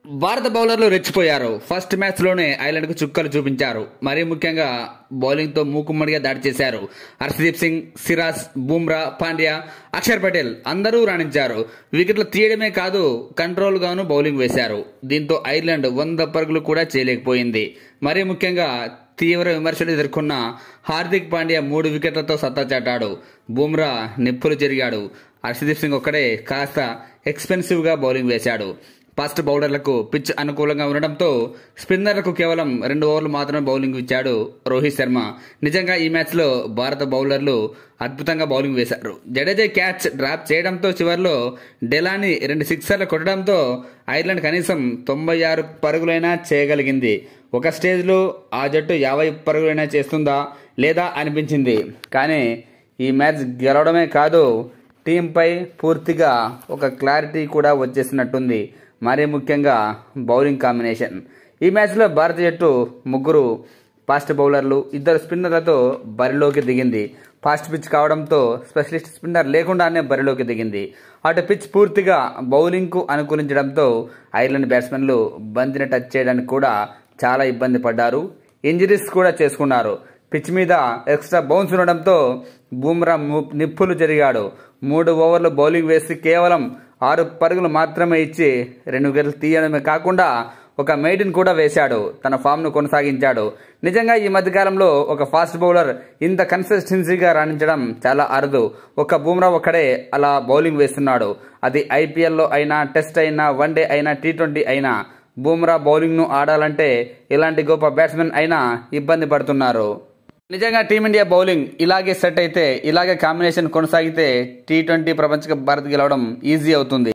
భారత బౌలర్లు రెచ్చిపోయారు ఫస్ట్ మ్యాచ్ లోనే ఐలాండ్ కు చుక్కలు చూపించారు మరీ ముఖ్యంగా బౌలింగ్ తో మూకుమ్మడిగా దాడి చేశారు హర్షదీప్ సింగ్ సిరాజ్ బుమ్రా పాండ్యా అక్షర్ పటేల్ అందరూ రాణించారు వికెట్లు తీయడమే కాదు కంట్రోల్ గాను బౌలింగ్ వేశారు దీంతో ఐర్లాండ్ వంద పరుగులు కూడా చేయలేకపోయింది మరీ ముఖ్యంగా తీవ్ర విమర్శలు ఎదుర్కొన్న హార్దిక్ పాండ్యా మూడు వికెట్లతో సత్తా చాటాడు బుమ్రా నిప్పులు జరిగాడు హర్షదీప్ సింగ్ ఒక్కడే కాస్త ఎక్స్పెన్సివ్ గా బౌలింగ్ వేశాడు ఫాస్ట్ బౌలర్లకు పిచ్ అనుకూలంగా ఉండడంతో స్పిన్నర్లకు కేవలం రెండు ఓవర్లు మాత్రమే బౌలింగ్ ఇచ్చాడు రోహిత్ శర్మ నిజంగా ఈ మ్యాచ్లో భారత బౌలర్లు అద్భుతంగా బౌలింగ్ వేశారు జడేజా క్యాచ్ డ్రాప్ చేయడంతో చివరిలో డెలాని రెండు సిక్సర్లు కొట్టడంతో ఐర్లాండ్ కనీసం తొంభై ఆరు పరుగులైనా చేయగలిగింది ఒక స్టేజ్లో ఆ జట్టు యాభై పరుగులైనా చేస్తుందా లేదా అనిపించింది కానీ ఈ మ్యాచ్ గెలవడమే కాదు టీంపై పూర్తిగా ఒక క్లారిటీ కూడా వచ్చేసినట్టుంది మరీ ముఖ్యంగా బౌలింగ్ కాంబినేషన్ ఈ మ్యాచ్లో భారత జట్టు ముగ్గురు ఫాస్ట్ బౌలర్లు ఇద్దరు స్పిన్నర్లతో బరిలోకి దిగింది ఫాస్ట్ పిచ్ కావడంతో స్పెషలిస్ట్ స్పిన్నర్ లేకుండానే బరిలోకి దిగింది అటు పిచ్ పూర్తిగా బౌలింగ్కు అనుకూలించడంతో ఐర్లాండ్ బ్యాట్స్మెన్లు బంతిని టచ్ చేయడానికి కూడా చాలా ఇబ్బంది పడ్డారు ఇంజరీస్ కూడా చేసుకున్నారు పిచ్ మీద ఎక్స్ట్రా బౌన్స్ ఉండడంతో బూమ్రా ము- నిప్పులు జరిగాడు మూడు ఓవర్లు బౌలింగ్ వేసి కేవలం ఆరు పరుగులు మాత్రమే ఇచ్చి రెండు వికెట్లు తీయడమే కాకుండా ఒక మెయిడిన్ కూడా వేశాడు తన ఫామ్ను కొనసాగించాడు నిజంగా ఈ మధ్యకాలంలో ఒక ఫాస్ట్ బౌలర్ ఇంత కన్సిస్టెన్సీగా రాణించడం చాలా అరుదు ఒక బూమ్రా ఒక్కడే అలా బౌలింగ్ వేస్తున్నాడు అది ఐపీఎల్లో అయినా టెస్ట్ అయినా వన్డే అయినా టీ ట్వంటీ అయినా బూమ్రా బౌలింగ్ను ఆడాలంటే ఇలాంటి గొప్ప బ్యాట్స్మెన్ అయినా ఇబ్బంది పడుతున్నారు నిజంగా టీమిండియా బౌలింగ్ ఇలాగే సెట్ అయితే ఇలాగే కాంబినేషన్ కొనసాగితే టీ ట్వంటీ ప్రపంచ కప్ భారత్ గెలవడం ఈజీ అవుతుంది